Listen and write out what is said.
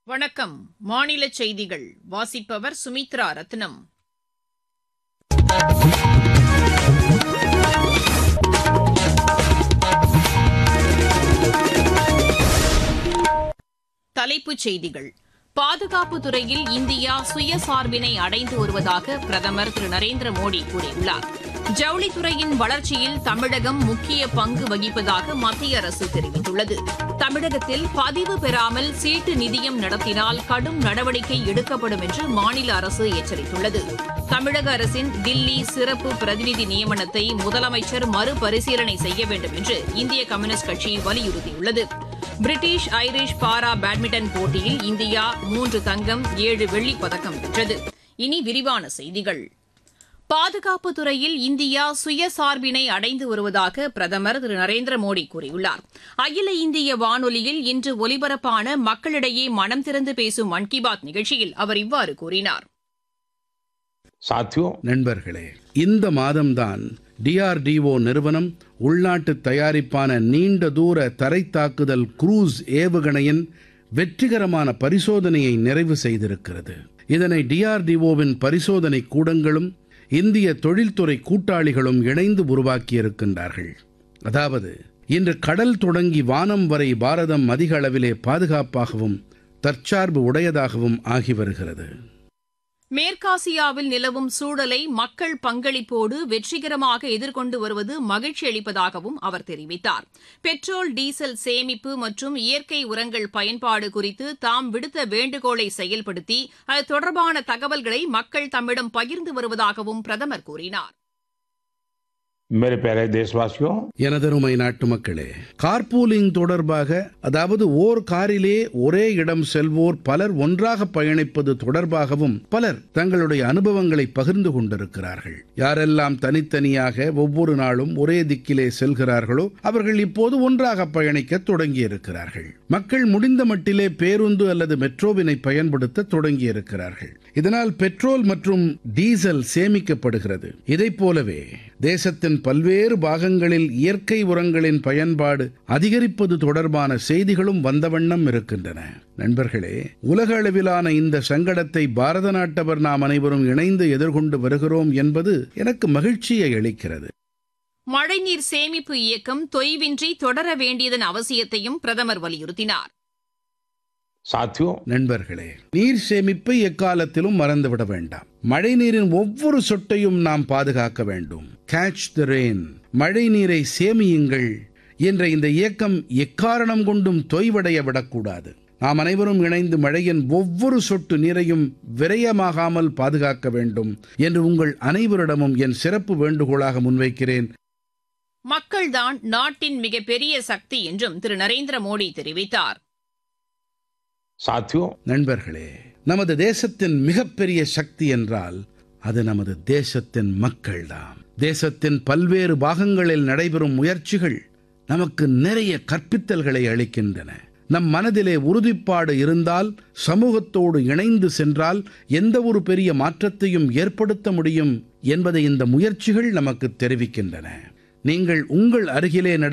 வணக்கம் மாநில செய்திகள் வாசிப்பவர் சுமித்ரா ரத்னம் தலைப்புச் செய்திகள் பாதுகாப்பு துறையில் இந்தியா சுயசார்பினை அடைந்து வருவதாக பிரதமர் திரு நரேந்திர மோடி கூறியுள்ளார் ஜவுளித்துறையின் வளர்ச்சியில் தமிழகம் முக்கிய பங்கு வகிப்பதாக மத்திய அரசு தெரிவித்துள்ளது தமிழகத்தில் பதிவு பெறாமல் சீட்டு நிதியம் நடத்தினால் கடும் நடவடிக்கை எடுக்கப்படும் என்று மாநில அரசு எச்சரித்துள்ளது தமிழக அரசின் தில்லி சிறப்பு பிரதிநிதி நியமனத்தை முதலமைச்சர் மறுபரிசீலனை செய்ய வேண்டும் என்று இந்திய கம்யூனிஸ்ட் கட்சி வலியுறுத்தியுள்ளது பிரிட்டிஷ் ஐரிஷ் பாரா பேட்மிண்டன் போட்டியில் இந்தியா மூன்று தங்கம் ஏழு வெள்ளிப் பதக்கம் வென்றது இனி விரிவான செய்திகள் பாதுகாப்பு துறையில் இந்தியா சுயசார்பினை அடைந்து வருவதாக பிரதமர் திரு நரேந்திர மோடி கூறியுள்ளார் அகில இந்திய வானொலியில் இன்று ஒலிபரப்பான மக்களிடையே மனம் திறந்து பேசும் மன் கி பாத் நிகழ்ச்சியில் அவர் இவ்வாறு கூறினார் साथियों நண்பர்களே இந்த மாதம்தான் டிஆர்டிஓ நிறுவனம் உள்நாட்டு தயாரிப்பான நீண்ட தூர தரைத்தாக்குதல் குரூஸ் ஏவுகணையின் வெற்றிகரமான பரிசோதனையை நிறைவு செய்திருக்கிறது இதனை டிஆர்டிஓவின் பரிசோதனை கூடங்களும் இந்திய தொழில்துறை கூட்டாளிகளும் இணைந்து உருவாக்கியிருக்கின்றார்கள் அதாவது இன்று கடல் தொடங்கி வானம் வரை பாரதம் அதிக அளவிலே பாதுகாப்பாகவும் தற்சார்பு உடையதாகவும் ஆகி வருகிறது மேற்காசியாவில் நிலவும் சூழலை மக்கள் பங்களிப்போடு வெற்றிகரமாக எதிர்கொண்டு வருவது மகிழ்ச்சி அளிப்பதாகவும் அவர் தெரிவித்தார் பெட்ரோல் டீசல் சேமிப்பு மற்றும் இயற்கை உரங்கள் பயன்பாடு குறித்து தாம் விடுத்த வேண்டுகோளை செயல்படுத்தி அது தொடர்பான தகவல்களை மக்கள் தம்மிடம் பகிர்ந்து வருவதாகவும் பிரதமர் கூறினார் मेरे प्यारे देशवासियों எனதருமை நாட்டு மக்களே கார்பூலிங் தொடர்பாக அதாவது ஓர் காரிலே ஒரே இடம் செல்வோர் பலர் ஒன்றாக பயணிப்பது தொடர்பாகவும் பலர் தங்களுடைய அனுபவங்களை பகிர்ந்து கொண்டிருக்கிறார்கள் யாரெல்லாம் தனித்தனியாக ஒவ்வொரு நாளும் ஒரே திக்கிலே செல்கிறார்களோ அவர்கள் இப்போது ஒன்றாக பயணிக்க தொடங்கியிருக்கிறார்கள் மக்கள் முடிந்த மட்டிலே பேருந்து அல்லது மெட்ரோவினை பயன்படுத்த தொடங்கியிருக்கிறார்கள் இதனால் பெட்ரோல் மற்றும் டீசல் சேமிக்கப்படுகிறது இதைப் போலவே தேசத்தின் பல்வேறு பாகங்களில் இயற்கை உரங்களின் பயன்பாடு அதிகரிப்பது தொடர்பான செய்திகளும் வந்த வண்ணம் இருக்கின்றன நண்பர்களே உலக அளவிலான இந்த சங்கடத்தை பாரத நாட்டவர் நாம் அனைவரும் இணைந்து எதிர்கொண்டு வருகிறோம் என்பது எனக்கு மகிழ்ச்சியை அளிக்கிறது மழைநீர் சேமிப்பு இயக்கம் தொய்வின்றி தொடர வேண்டியதன் அவசியத்தையும் பிரதமர் வலியுறுத்தினார் साथियों நண்பர்களே நீர் சேமிப்பை எக்காலத்திலும் மறந்துவிட வேண்டாம் மழை நீரின் ஒவ்வொரு சொட்டையும் நாம் பாதுகாக்க வேண்டும் கேட்ச் த ரெயின் மழை நீரை சேமியுங்கள் என்ற இந்த இயக்கம் எக்காரணம் கொண்டும் தொய்வடைய விடக்கூடாது நாம் அனைவரும் இணைந்து மழையின் ஒவ்வொரு சொட்டு நீரையும் விரயமாகாமல் பாதுகாக்க வேண்டும் என்று உங்கள் அனைவரிடமும் என் சிறப்பு வேண்டுகோளாக முன்வைக்கிறேன் மக்கள்தான் நாட்டின் மிகப்பெரிய சக்தி என்றும் திரு நரேந்திர மோடி தெரிவித்தார் साथियों நண்பர்களே நமது தேசத்தின் மிகப்பெரிய சக்தி என்றால் அது நமது தேசத்தின் மக்கள்தாம் தேசத்தின் பல்வேறு பாகங்களில் நடைபெறும் முயற்சிகள் நமக்கு நிறைய கற்பித்தல்களை அளிக்கின்றன நம் மனதிலே உறுதிப்பாடு இருந்தால் சமூகத்தோடு இணைந்து சென்றால் எந்த ஒரு பெரிய மாற்றத்தையும் ஏற்படுத்த முடியும் என்பதை இந்த முயற்சிகள் நமக்கு தெரிவிக்கின்றன நீங்கள் உங்கள் அருகிலே